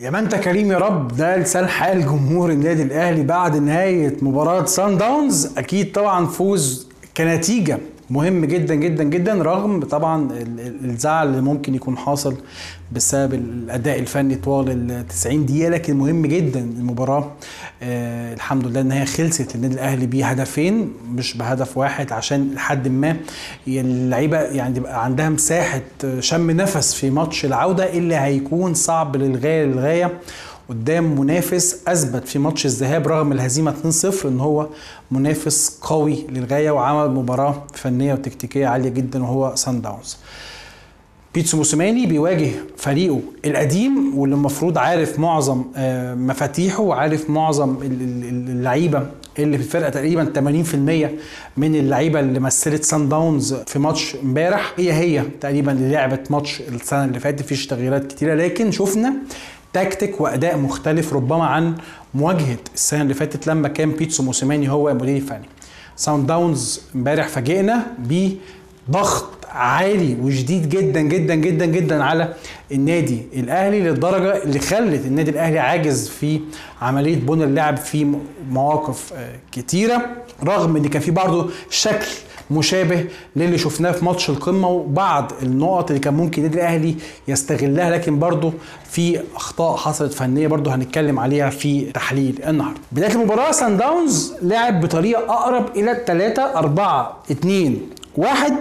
يا ما انت كريم يا رب ده لسان حال جمهور النادي الاهلي بعد نهايه مباراه سان داونز اكيد طبعا فوز كنتيجه مهم جدا جدا جدا رغم طبعا ال- ال- الزعل اللي ممكن يكون حاصل بسبب الاداء الفني طوال ال 90 دقيقه لكن مهم جدا المباراه آه الحمد لله ان هي خلصت للنادي الاهلي بهدفين مش بهدف واحد عشان لحد ما اللعيبه يعني تبقى عندها مساحه شم نفس في ماتش العوده اللي هيكون صعب للغايه للغايه قدام منافس اثبت في ماتش الذهاب رغم الهزيمه 2-0 ان هو منافس قوي للغايه وعمل مباراه فنيه وتكتيكيه عاليه جدا وهو سان داونز. بيتسو موسيماني بيواجه فريقه القديم واللي المفروض عارف معظم آه، مفاتيحه وعارف معظم ال- ال- اللعيبه اللي في الفرقه تقريبا 80% من اللعيبه اللي مثلت سان داونز في ماتش امبارح هي هي تقريبا اللي لعبت ماتش السنه اللي فاتت فيش تغييرات كتيره لكن شفنا تكتيك واداء مختلف ربما عن مواجهه السنه اللي فاتت لما كان بيتسو موسيماني هو المدير الفني ساوند داونز امبارح فاجئنا بضغط عالي وشديد جدا جدا جدا جدا على النادي الاهلي للدرجه اللي خلت النادي الاهلي عاجز في عمليه بنى اللعب في مواقف آه، كتيره رغم ان كان في برضه شكل مشابه للي شفناه في ماتش القمه وبعض النقط اللي كان ممكن النادي الاهلي يستغلها لكن برضه في اخطاء حصلت فنيه برضه هنتكلم عليها في تحليل النهارده. بدايه المباراه سان داونز لعب بطريقه اقرب الى 3 4 2 1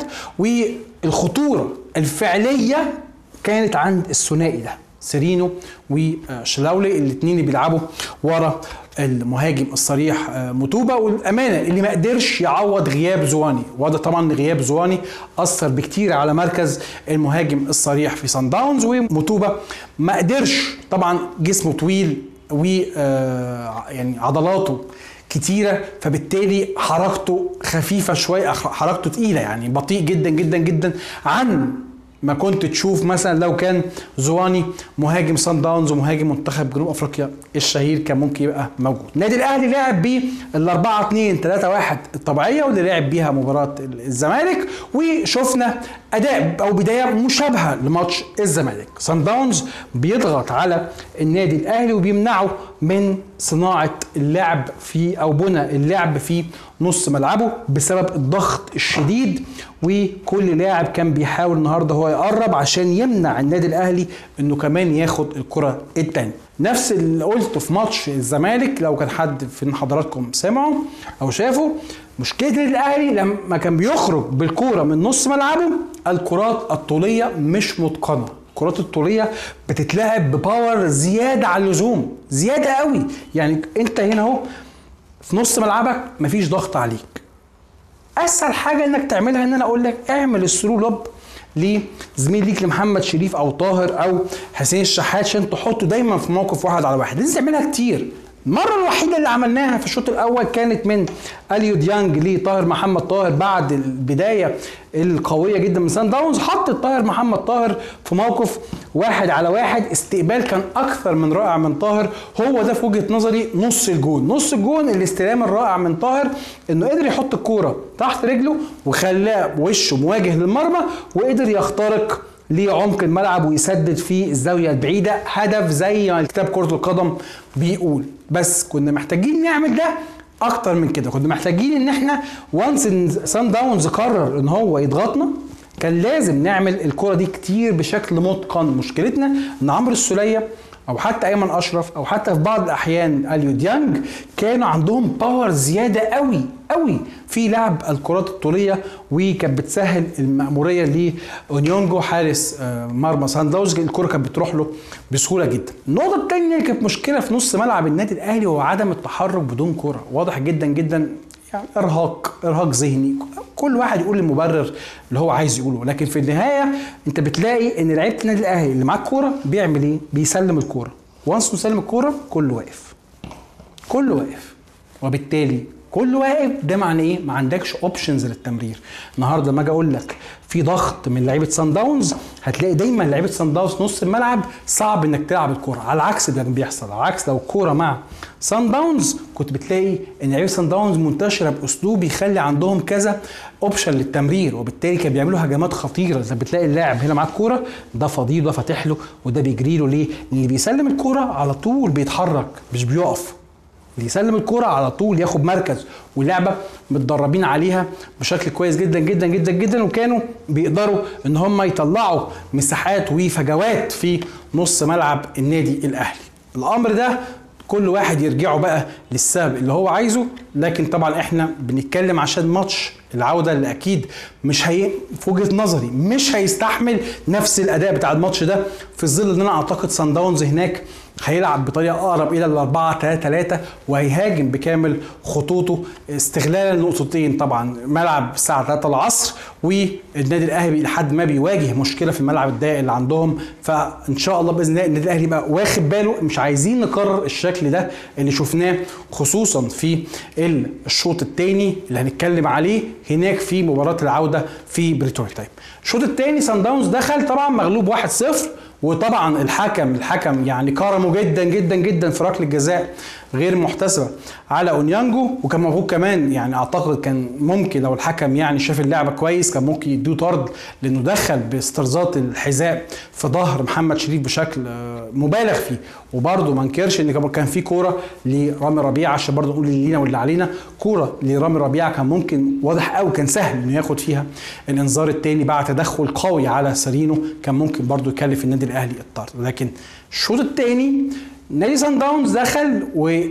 والخطوره الفعليه كانت عند الثنائي ده سيرينو وشلاولي الاثنين اللي بيلعبوا ورا المهاجم الصريح آه، موتوبا والامانه اللي ما قدرش يعوض غياب زواني وده طبعا إن غياب زواني اثر بكتير على مركز المهاجم الصريح في سان داونز وموتوبا ما قدرش طبعا جسمه طويل و آه، يعني عضلاته كتيرة فبالتالي حركته خفيفة شوية أخ- حركته تقيلة يعني بطيء جدا جدا جدا عن ما كنت تشوف مثلا لو كان زواني مهاجم سان داونز ومهاجم منتخب جنوب افريقيا الشهير كان ممكن يبقى موجود. النادي الاهلي لعب بيه ال 4 2 3 1 الطبيعيه واللي لعب بيها مباراه الزمالك وشفنا اداء او بدايه مشابهه لماتش الزمالك. سان داونز بيضغط على النادي الاهلي وبيمنعه من صناعه اللعب في او بنى اللعب في نص ملعبه بسبب الضغط الشديد وكل لاعب كان بيحاول النهارده هو يقرب عشان يمنع النادي الاهلي انه كمان ياخد الكره الثانيه نفس اللي قلته في ماتش الزمالك لو كان حد من حضراتكم سمعه او شافه مشكله النادي الاهلي لما كان بيخرج بالكوره من نص ملعبه الكرات الطوليه مش متقنه الكرات الطوليه بتتلعب بباور زياده عن اللزوم زياده قوي يعني انت هنا اهو في نص ملعبك مفيش ضغط عليك اسهل حاجه انك تعملها ان انا اقول لك اعمل الثرو لوب لزميل ليك لمحمد شريف او طاهر او حسين الشحات عشان تحطه دايما في موقف واحد على واحد لازم تعملها كتير المرة الوحيدة اللي عملناها في الشوط الأول كانت من أليو ديانج لطاهر محمد طاهر بعد البداية القوية جدا من سان داونز حط طاهر محمد طاهر في موقف واحد على واحد استقبال كان أكثر من رائع من طاهر هو ده في وجهة نظري نص الجون نص الجون الاستلام الرائع من طاهر إنه قدر يحط الكورة تحت رجله وخلاه وشه مواجه للمرمى وقدر يخترق لعمق الملعب ويسدد في الزاوية البعيدة هدف زي ما الكتاب كرة القدم بيقول بس كنا محتاجين نعمل ده اكتر من كده كنا محتاجين ان احنا وانس ان سان داونز قرر ان هو يضغطنا كان لازم نعمل الكرة دي كتير بشكل متقن مشكلتنا ان عمرو السولية او حتى ايمن اشرف او حتى في بعض الاحيان اليو ديانج كانوا عندهم باور زياده قوي قوي في لعب الكرات الطوليه وكانت بتسهل المأموريه لاونيونجو حارس آه، مرمى سان داونز الكره كانت بتروح له بسهوله جدا. النقطه الثانيه اللي كانت مشكله في نص ملعب النادي الاهلي هو عدم التحرك بدون كره واضح جدا جدا يعني ارهاق ارهاق ذهني كل واحد يقول المبرر اللي هو عايز يقوله لكن في النهايه انت بتلاقي ان لعيبه النادي الاهلي اللي معاه الكوره بيعمل ايه بيسلم الكوره وانس مسلم الكوره كله واقف كله واقف وبالتالي كل واقف ده معناه ايه ما عندكش اوبشنز للتمرير النهارده لما اجي اقول لك في ضغط من لعيبه سان داونز هتلاقي دايما لعيبه سان داونز نص الملعب صعب انك تلعب الكوره على العكس اللي كان بيحصل على العكس لو الكوره مع سان داونز كنت بتلاقي ان لعيبه سان داونز منتشره باسلوب يخلي عندهم كذا اوبشن للتمرير وبالتالي كانوا بيعملوا هجمات خطيره زي بتلاقي اللاعب هنا معاه الكوره ده فاضي ده فاتح له وده بيجري له ليه؟ لان اللي بيسلم الكوره على طول بيتحرك مش بيقف اللي يسلم الكرة على طول ياخد مركز واللعبة متدربين عليها بشكل كويس جدا جدا جدا جدا وكانوا بيقدروا ان هم يطلعوا مساحات وفجوات في نص ملعب النادي الاهلي الامر ده كل واحد يرجعه بقى للسبب اللي هو عايزه لكن طبعا احنا بنتكلم عشان ماتش العوده اللي اكيد مش هي في وجهه نظري مش هيستحمل نفس الاداء بتاع الماتش ده في ظل ان انا اعتقد سان داونز هناك هيلعب بطريقه اقرب الى الاربعه 3 3 وهيهاجم بكامل خطوطه استغلالا لنقطتين طبعا ملعب الساعه 3 العصر والنادي الاهلي لحد ما بيواجه مشكله في الملعب الضيق اللي عندهم فان شاء الله باذن الله النادي الاهلي يبقى واخد باله مش عايزين نكرر الشكل ده اللي شفناه خصوصا في الشوط الثاني اللي هنتكلم عليه هناك في مباراه العوده في بريتوريا طيب الشوط الثاني سان داونز دخل طبعا مغلوب 1-0 وطبعا الحكم الحكم يعني كرمه جدا جدا جدا في ركله الجزاء غير محتسبه على اونيانجو وكان المفروض كمان يعني اعتقد كان ممكن لو الحكم يعني شاف اللعبه كويس كان ممكن يديه طرد لانه دخل باسترزات الحذاء في ظهر محمد شريف بشكل مبالغ فيه وبرده ما انكرش ان كان في كوره لرامي ربيعه عشان برده نقول اللي لينا واللي علينا كوره لرامي ربيعه كان ممكن واضح قوي كان سهل انه ياخد فيها الانذار الثاني بعد تدخل قوي على سارينو كان ممكن برده يكلف النادي الاهلي الطرد لكن الشوط الثاني نادي سان داونز دخل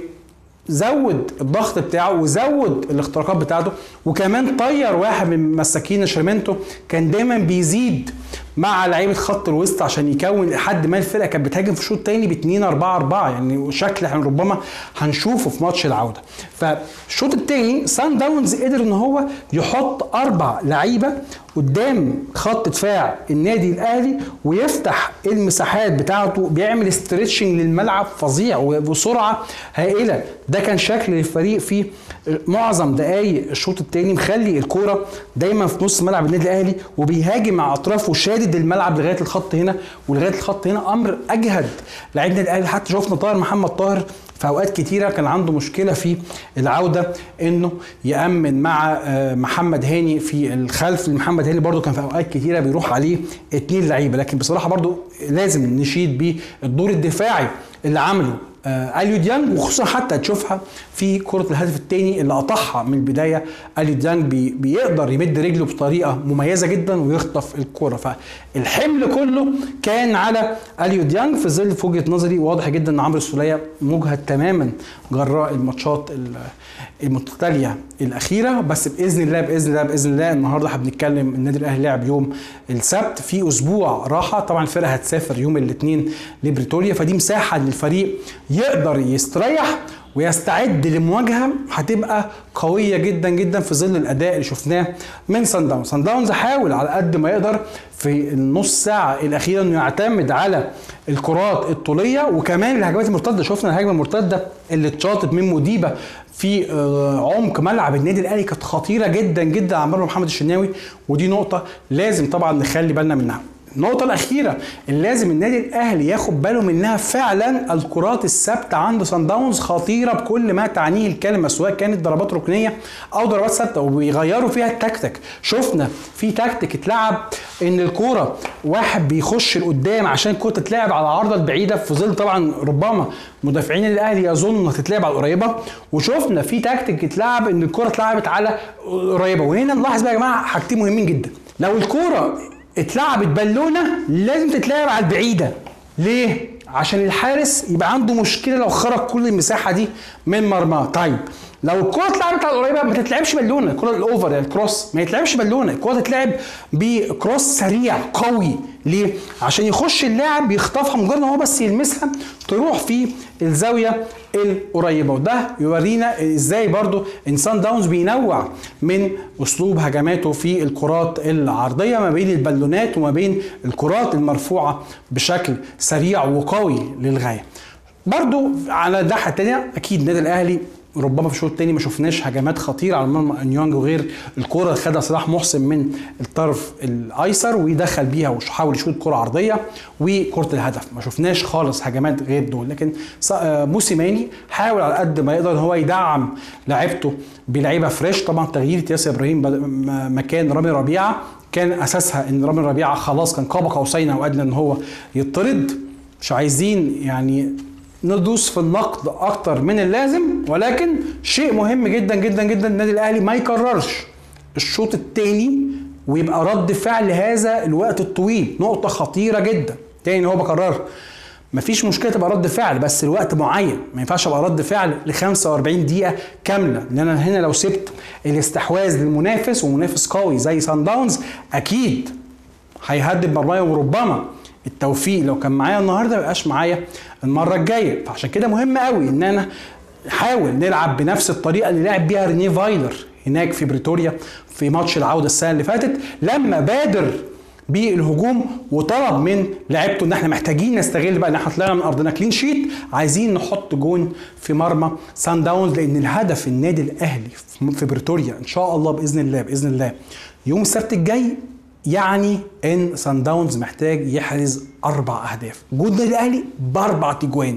وزود الضغط بتاعه وزود الاختراقات بتاعته وكمان طير واحد من مساكين شرمنتو كان دايما بيزيد مع لعيبه خط الوسط عشان يكون لحد ما الفرقه كانت بتهاجم في الشوط الثاني ب 2 4 4 يعني شكل احنا ربما هنشوفه في ماتش العوده فالشوط الثاني سان داونز قدر ان هو يحط اربع لعيبه قدام خط دفاع النادي الاهلي ويفتح المساحات بتاعته بيعمل استريتشنج للملعب فظيع وبسرعه هائله ده كان شكل الفريق في معظم دقائق الشوط الثاني مخلي الكوره دايما في نص ملعب النادي الاهلي وبيهاجم مع اطرافه شادد الملعب لغايه الخط هنا ولغايه الخط هنا امر اجهد لعيب النادي الاهلي حتى شفنا طاهر محمد طاهر في اوقات كتيره كان عنده مشكله في العوده انه يامن مع محمد هاني في الخلف محمد هاني برده كان في اوقات كتيره بيروح عليه اتنين لعيبه لكن بصراحه برده لازم نشيد بالدور الدفاعي اللي عمله آه اليو ديانج وخصوصا حتى تشوفها في كره الهدف الثاني اللي قطعها من البدايه اليو ديانج بي بيقدر يمد رجله بطريقه مميزه جدا ويخطف الكره فالحمل كله كان على اليو ديانج في ظل في وجهه نظري واضح جدا ان عمرو السوليه مجهد تماما جراء الماتشات المتتاليه الاخيره بس باذن الله باذن الله باذن الله النهارده احنا بنتكلم النادي الاهلي لعب يوم السبت في اسبوع راحه طبعا الفرقه هتسافر يوم الاثنين لبريتوريا فدي مساحه للفريق يقدر يستريح ويستعد لمواجهه هتبقى قويه جدا جدا في ظل الاداء اللي شفناه من سان داونز سان داونز حاول على قد ما يقدر في النص ساعه الاخيره انه يعتمد على الكرات الطوليه وكمان الهجمات المرتده شفنا الهجمه المرتده اللي اتشاطت من مديبه في عمق ملعب النادي الاهلي كانت خطيره جدا جدا على مرمى محمد الشناوي ودي نقطه لازم طبعا نخلي بالنا منها النقطة الأخيرة اللي لازم النادي الأهلي ياخد باله منها فعلا الكرات الثابتة عند سان داونز خطيرة بكل ما تعنيه الكلمة سواء كانت ضربات ركنية أو ضربات ثابتة وبيغيروا فيها التكتيك شفنا في تكتيك اتلعب إن الكورة واحد بيخش لقدام عشان الكورة تتلعب على العارضة البعيدة في ظل طبعا ربما مدافعين الأهلي يظنوا إنها تتلعب على القريبة وشفنا في تكتيك اتلعب إن الكورة اتلعبت على قريبة وهنا نلاحظ بقى يا جماعة حاجتين مهمين جدا لو الكورة اتلعبت بالونه لازم تتلعب على البعيده ليه عشان الحارس يبقى عنده مشكله لو خرج كل المساحه دي من مرماه طيب لو الكره اتلعبت على القريبه ما تتلعبش بالونه الكره الاوفر يعني الكروس ما يتلعبش بالونه الكره تتلعب بكروس سريع قوي ليه عشان يخش اللاعب يخطفها مجرد ان هو بس يلمسها تروح في الزاويه القريبه وده يورينا ازاي برضو انسان داونز بينوع من اسلوب هجماته في الكرات العرضيه ما بين البالونات وما بين الكرات المرفوعه بشكل سريع وقوي للغايه برضو على الناحيه الثانيه اكيد النادي الاهلي ربما في الشوط الثاني ما شفناش هجمات خطيره على مرمى انيونج وغير الكره اللي خدها صلاح محسن من الطرف الايسر ويدخل بيها وحاول يشوط كره عرضيه وكره الهدف ما شفناش خالص هجمات غير دول لكن موسيماني حاول على قد ما يقدر ان هو يدعم لعيبته بلعيبه فريش طبعا تغيير ياسر ابراهيم مكان رامي ربيعه كان اساسها ان رامي ربيعه خلاص كان قاب قوسين او ادنى ان هو يطرد مش عايزين يعني ندوس في النقد اكتر من اللازم ولكن شيء مهم جدا جدا جدا النادي الاهلي ما يكررش الشوط الثاني ويبقى رد فعل هذا الوقت الطويل نقطة خطيرة جدا تاني هو بكررها مفيش مشكله تبقى رد فعل بس الوقت معين ما ينفعش ابقى رد فعل ل 45 دقيقه كامله لان انا هنا لو سبت الاستحواذ للمنافس ومنافس قوي زي سان داونز اكيد هيهدد مرمايا وربما التوفيق لو كان معايا النهارده ما يبقاش معايا المره الجايه فعشان كده مهم قوي ان انا نحاول نلعب بنفس الطريقه اللي لعب بيها رينيه فايلر هناك في بريتوريا في ماتش العوده السنه اللي فاتت لما بادر بالهجوم وطلب من لعيبته ان احنا محتاجين نستغل بقى ان احنا طلعنا من ارضنا كلين شيت عايزين نحط جون في مرمى سان داونز لان الهدف النادي الاهلي في بريتوريا ان شاء الله باذن الله باذن الله يوم السبت الجاي يعني ان سان داونز محتاج يحرز اربع اهداف جود النادي الاهلي باربع تجوان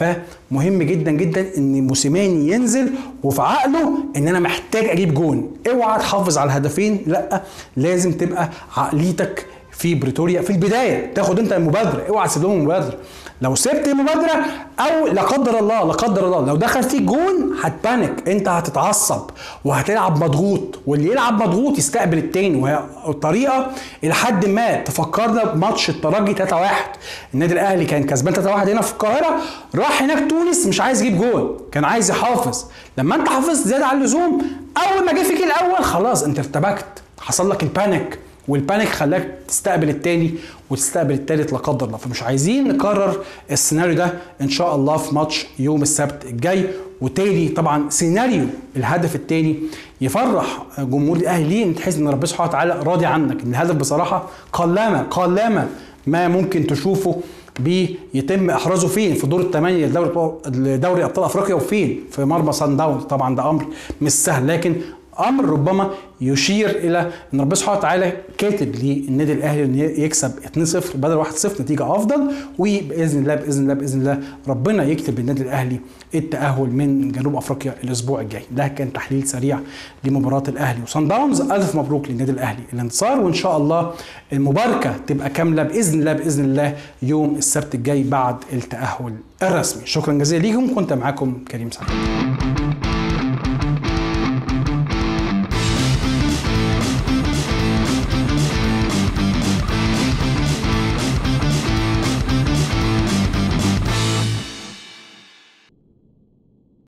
فمهم جدا جدا ان موسيماني ينزل وفي عقله ان انا محتاج اجيب جون اوعى تحافظ على الهدفين لا لازم تبقى عقليتك في بريتوريا في البدايه تاخد انت المبادره اوعى تسيب لهم المبادره لو سبت المبادره او لا قدر الله لا قدر الله لو دخل فيك جون هتبانك انت هتتعصب وهتلعب مضغوط واللي يلعب مضغوط يستقبل التاني وهي طريقه الى حد ما تفكرنا بماتش الترجي 3-1 النادي الاهلي كان كسبان 3-1 هنا في القاهره راح هناك تونس مش عايز يجيب جون كان عايز يحافظ لما انت حافظت زياده عن اللزوم اول ما جه فيك الاول خلاص انت ارتبكت حصل لك البانيك والبانيك خلاك تستقبل التاني وتستقبل التالت لا قدر الله فمش عايزين نكرر السيناريو ده ان شاء الله في ماتش يوم السبت الجاي وتاني طبعا سيناريو الهدف التاني يفرح جمهور الاهلي ليه تحس ان ربنا سبحانه وتعالى راضي عنك ان الهدف بصراحه قلما قلما ما ممكن تشوفه بيتم احرازه فين في دور الثمانيه لدوري دوري ابطال افريقيا وفين في مرمى سان داونز طبعا ده امر مش سهل لكن امر ربما يشير الى ان ربنا سبحانه وتعالى كاتب للنادي الاهلي ان يكسب 2-0 بدل 1-0 نتيجه افضل وباذن الله باذن الله باذن الله ربنا يكتب للنادي الاهلي التاهل من جنوب افريقيا الاسبوع الجاي ده كان تحليل سريع لمباراه الاهلي وصن داونز الف مبروك للنادي الاهلي الانتصار وان شاء الله المباركه تبقى كامله باذن الله باذن الله يوم السبت الجاي بعد التاهل الرسمي شكرا جزيلا ليكم كنت معاكم كريم سعد